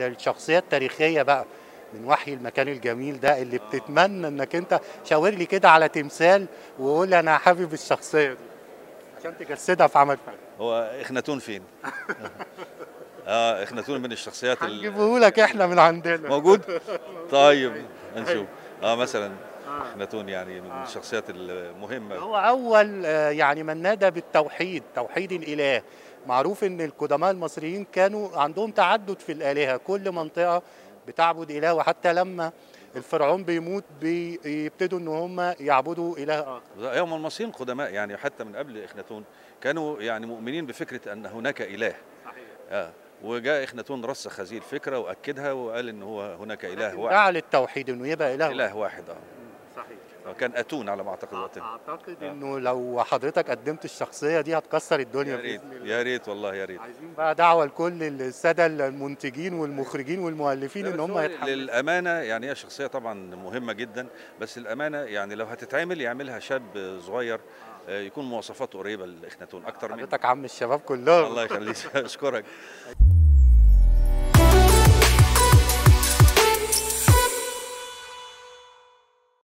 الشخصيه التاريخيه بقى من وحي المكان الجميل ده اللي بتتمنى انك انت شاور لي كده على تمثال وقول لي انا حابب الشخصيه دي عشان تجسدها في عمل فني هو اخناتون فين؟ اه اخناتون من الشخصيات ال- هنجيبه لك احنا من عندنا موجود؟ طيب هنشوف اه مثلا اخناتون يعني من الشخصيات المهمه هو اول آه، يعني من نادى بالتوحيد توحيد الاله معروف ان القدماء المصريين كانوا عندهم تعدد في الالهه كل منطقه بتعبد اله وحتى لما الفرعون بيموت بيبتدوا ان هم يعبدوا اله اخر هم المصريين قدماء يعني حتى من قبل اخناتون كانوا يعني مؤمنين بفكره ان هناك اله صحيح اه وجاء اخناتون رسخ هذه الفكره واكدها وقال ان هو هناك اله واحد دعا للتوحيد انه يبقى اله, اله واحد اه صحيح كان اتون على ما اعتقد وقتها اعتقد آه. انه لو حضرتك قدمت الشخصيه دي هتكسر الدنيا يا ريت بإذن الله. يا ريت والله يا ريت عايزين بقى دعوه لكل الساده المنتجين والمخرجين والمؤلفين ان هم يتحملوا للامانه يعني هي شخصيه طبعا مهمه جدا بس الامانه يعني لو هتتعمل يعملها شاب صغير آه، يكون مواصفاته قريبه لاخناتون اكتر من حضرتك عم الشباب كلهم الله يخليك اشكرك